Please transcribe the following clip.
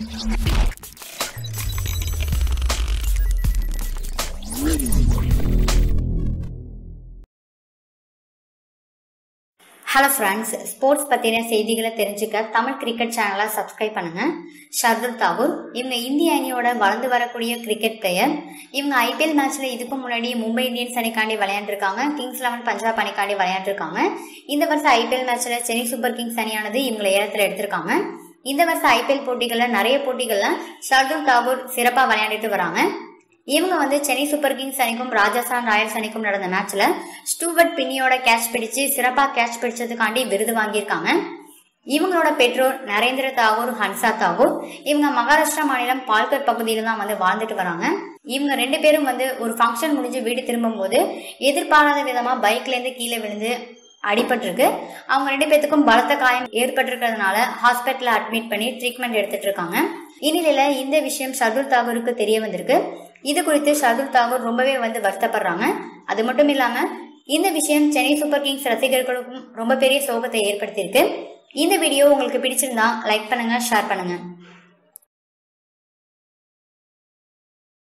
hello friends sports பற்றின செய்திகளை தெரிஞ்சுக்க தமிழ் கிரிக்கெட் சேனலை சப்ஸ்கிரைப் பண்ணுங்க ஷர்துல் தாகூர் இவங்க இந்திய அணியோட வளர்ந்து வரக்கூடிய கிரிக்கெட் பிளேயர் இவங்க ஐபிஎல் மேட்ச்ல இதுக்கு முன்னாடி மும்பை இந்தியன்ஸ் அணிக்காண்டி விளையாண்டுருக்காங்க கிங்ஸ் லெவன் பஞ்சாப் அணிக்காண்டி விளையாண்டுருக்காங்க இந்த வருஷம் ஐபிஎல் மேட்ச்ல சென்னை சூப்பர் கிங்ஸ் அணியானது இவங்களை ஏலத்தில் எடுத்திருக்காங்க இந்த வருஷம் ஐபிஎல் போட்டிகளில் நிறைய போட்டிகளில் ஷர்துல் தாகூர் சிறப்பாக விளையாண்டுட்டு வராங்க இவங்க வந்து சென்னை சூப்பர் கிங்ஸ் அணிக்கும் ராஜஸ்தான் ராயல்ஸ் அணிக்கும் நடந்த மேட்ச்ல ஸ்டூவர்ட் பின்னியோட கேட்ச் பிடிச்சு சிறப்பா கேட்ச் பிடிச்சதுக்காண்டி விருது வாங்கியிருக்காங்க இவங்களோட பெற்றோர் நரேந்திர தாகூர் ஹன்சா தாகூர் இவங்க மகாராஷ்டிரா மாநிலம் பால்கர் பகுதியில தான் வந்து வாழ்ந்துட்டு வராங்க இவங்க ரெண்டு பேரும் வந்து ஒரு ஃபங்க்ஷன் முடிஞ்சு வீடு திரும்பும்போது எதிர்பாராத விதமா பைக்ல இருந்து கீழே விழுந்து அடிபட்டிருக்கு அவங்க ரெண்டு பேத்துக்கும் பலத்த காயம் ஏற்பட்டிருக்கிறதுனால ஹாஸ்பிட்டல்ல அட்மிட் பண்ணி ட்ரீட்மெண்ட் எடுத்துட்டு இருக்காங்க இந்நிலையில இந்த விஷயம் ஷர்துல் தாகூருக்கு தெரிய வந்திருக்கு இது குறித்து ஷர்துல் தாகூர் ரொம்பவே வந்து வருத்தப்படுறாங்க அது மட்டும் இல்லாம இந்த விஷயம் சென்னை சூப்பர் கிங்ஸ் ரசிகர்களுக்கும் ரொம்ப பெரிய சோகத்தை ஏற்படுத்தியிருக்கு இந்த வீடியோ உங்களுக்கு பிடிச்சிருந்தா லைக் பண்ணுங்க ஷேர் பண்ணுங்க